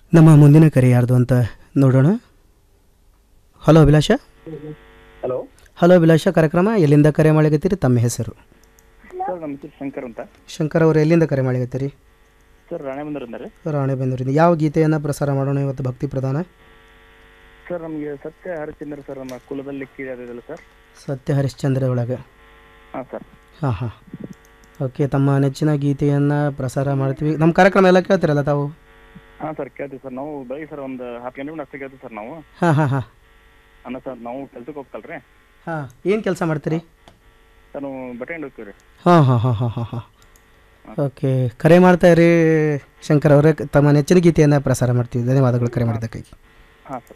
ನಮ್ಮ ಮುಂದಿನ ಕರೆ ಯಾರ್ದು ಅಂತ ನೋಡೋಣ hello Abhilasha hello hello Abhilasha ಕಾರ್ಯಕ್ರಮ ಎಲ್ಲಿಂದ ಕರೆ ಮಾಡಿಗತ್ತೀರಿ ತಮ್ಮ ಹೆಸರು ಸರ್ ನಮ್ಮ ಹೆಸರು ಶಂಕರ್ ಅಂತ ಶಂಕರ್ ಅವರು ಎಲ್ಲಿಂದ ಕರೆ ಮಾಡಿಗತ್ತೀರಿ ಸರ್ ರಾಣೆಬಂದರಿಂದ ರೀ ರಾಣೆಬೆನ್ನೂರಿಂದ ಯಾವ ಗೀತೆಯನ್ನು ಪ್ರಸಾರ ಮಾಡೋಣ ಇವತ್ತು ಭಕ್ತಿ ಪ್ರಧಾನ ಸರ್ ನಮಗೆ ಸತ್ಯ ಹರಿಶ್ಚಂದ್ರ ಸರ್ ನಮ್ಮ ಕುಲದಲ್ಲಿ ಕೀಳಾದಿದಲ್ಲ ಸರ್ ಸತ್ಯ ಹರಿಶ್ಚಂದ್ರ ಒಳಗೆ ಹಾಂ ಸರ್ ಹಾಂ ಹಾಂ ಓಕೆ ತಮ್ಮ ನೆಚ್ಚಿನ ಗೀತೆಯನ್ನು ಪ್ರಸಾರ ಮಾಡ್ತೀವಿ ನಮ್ಮ ಕಾರ್ಯಕ್ರಮ ಎಲ್ಲ ಕೇಳ್ತೀರಲ್ಲ ತಾವು ಹಾಂ ಸರ್ ಕೇಳ್ತೀವಿ ಸರ್ ನಾವು ಬೆಳಿಗ್ಗೆ ಸರ್ ಒಂದು ಹತ್ತು ಗಂಟೆ ಅಷ್ಟೇ ಕೇಳ್ತೀವಿ ಸರ್ ನಾವು ಹಾಂ ಹಾಂ ಹಾಂ ಅನ್ನ ಸರ್ ನಾವು ಕೆಲ್ಸಕ್ಕೆ ಹೋಗ್ತಲ್ರಿ ಹಾಂ ಏನು ಕೆಲಸ ಮಾಡ್ತೀರಿ ಸರ್ ನಾವು ಬಟ್ಟೆ ಅಂಗಡಿ ಹೋಗ್ತೀವಿ ರೀ ಹಾಂ ಹಾಂ ಹಾಂ ಹಾಂ ಹಾಂ ಹಾಂ ಓಕೆ ಕರೆ ಮಾಡ್ತಾ ಇರಿ ಶಂಕರ್ ಅವರೇ ತಮ್ಮ ನೆಚ್ಚಿನ ಗೀತೆಯನ್ನು ಪ್ರಸಾರ ಮಾಡ್ತೀವಿ ಧನ್ಯವಾದಗಳು ಕರೆ ಮಾಡಿದ್ದಕ್ಕಾಗಿ ಹಾಂ ಸರ್